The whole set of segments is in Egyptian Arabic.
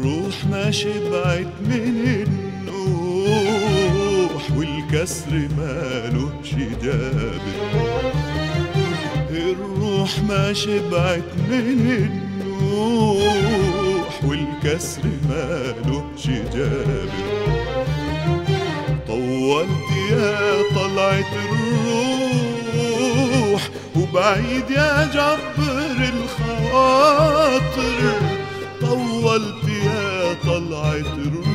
الروح ما شبعت من النوح والكسر مالوش جابر الروح ما شبعت من النوح والكسر مالوش جابر طولت يا طلعت الروح وبعيد يا جبر الخواطر طولت يا طلعت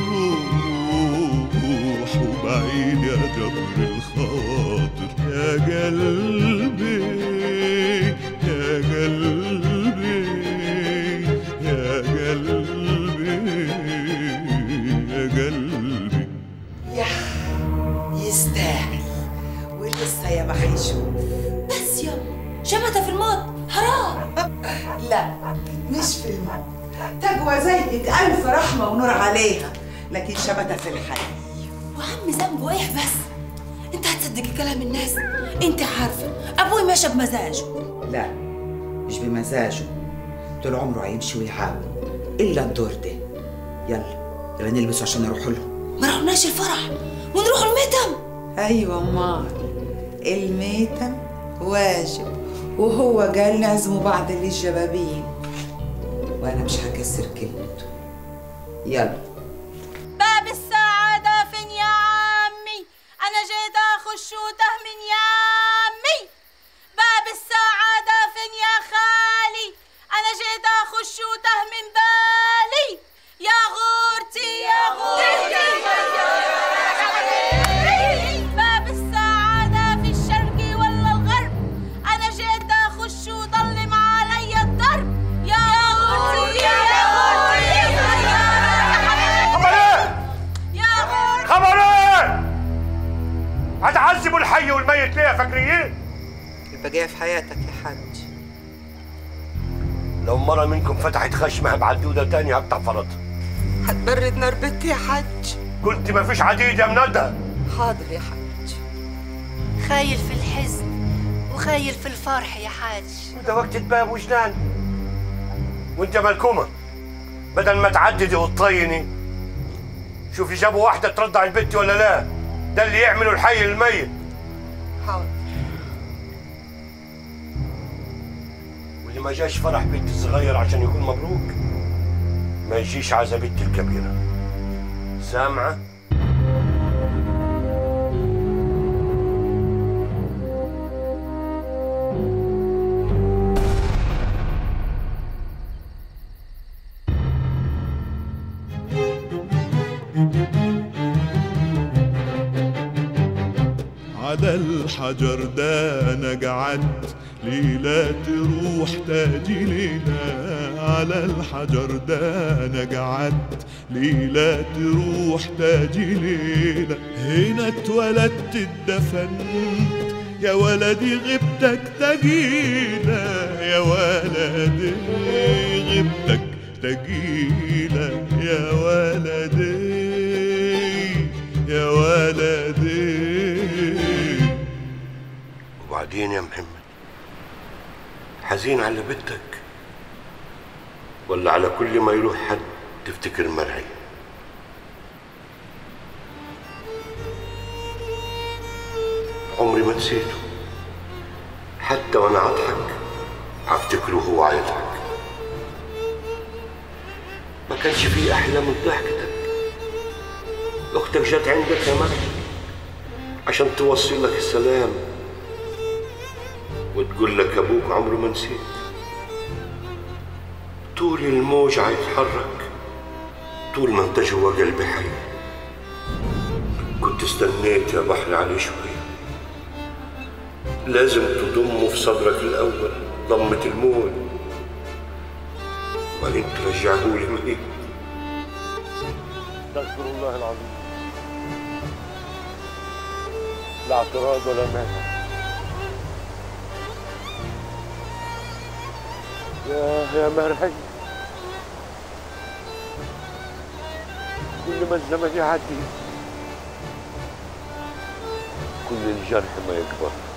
الروح وبعيد يا جبر الخواطر يا قلبي يا قلبي يا قلبي يا قلبي يح يستاهل ولسه يا ما حيشوف بس يما شمتها في الموت حرام لا مش في الموت تقوى زيك ألف رحمة ونور عليها لكن شمتها في الحي وعم ذنبه ايه بس انت هتصدقي كلام الناس انت عارفه ابوي ماشي بمزاجه لا مش بمزاجه طول عمره هيمشي ويحاول إلا الدور ده يلا يلا نلبسه عشان نروح له ما رحناش الفرح ونروح الميتم أيوة أمال الميتم واجب وهو قال نعزموا بعض للجبابين وأنا مش هكسر كلمته يلا باب السعادة فين يا عمي أنا جيت أخش وته من يامي باب السعادة فين يا خالي أنا جيت أخش وته من بالي يا غورتي يا غورتي باب السعادة في الشرق ولا الغرب أنا جيت أخش وضلم علي الضرب يا غورتي يا غورتي خبر ايه؟ يا غورتي خبر ايه؟ هتعذبوا الحي والميت ليه يا فاكرين؟ البقية في حياتك يا حاج لو مرة منكم فتحت خشمها بعدودة تاني هقطع فرطها هتبرد نار بنتي يا حاج قلت مفيش عديد يا منده حاضر يا حاج خايل في الحزن وخايل في الفرح يا حاج وده وقت تباب وجنان وانت ملكومة بدل ما تعددي وتطيني شوفي جابوا واحدة ترضع البت ولا لا ده اللي يعملوا الحي الميت حاضر واللي ما جاش فرح بنت الصغير عشان يكون مبروك ما يجيش عزا بنت الكبيرة سامعة؟ على الحجر ده انا قعدت ليلة تروح تاجي ليلة على الحجر ده انا قعدت ليلة تروح تاجي ليلة هنا اتولدت اتدفنت يا ولدي غبتك تجيلة يا ولدي غبتك تجيلة يا ولدي يا ولدي وبعدين يا محمد حزين على بنتك ولا على كل ما يروح حد تفتكر مرعي عمري ما نسيته حتى وانا اضحك افتكره وهو يضحك ما كانش فيه احلى من ضحكتك اختك جت عندك يا مرعي عشان توصل لك السلام وتقول لك ابوك عمره ما نسيت طول الموج هيتحرك طول ما انت جوا قلبي حي كنت استنيت يا بحر عليه شوية لازم تضمه في صدرك الأول ضمة الموت وبعدين ترجعه لي ميت استغفر الله العظيم لا اعتراض ولا مانع يا يا مرحي كل ما الزمن يعدي كل الجرح ما يكبر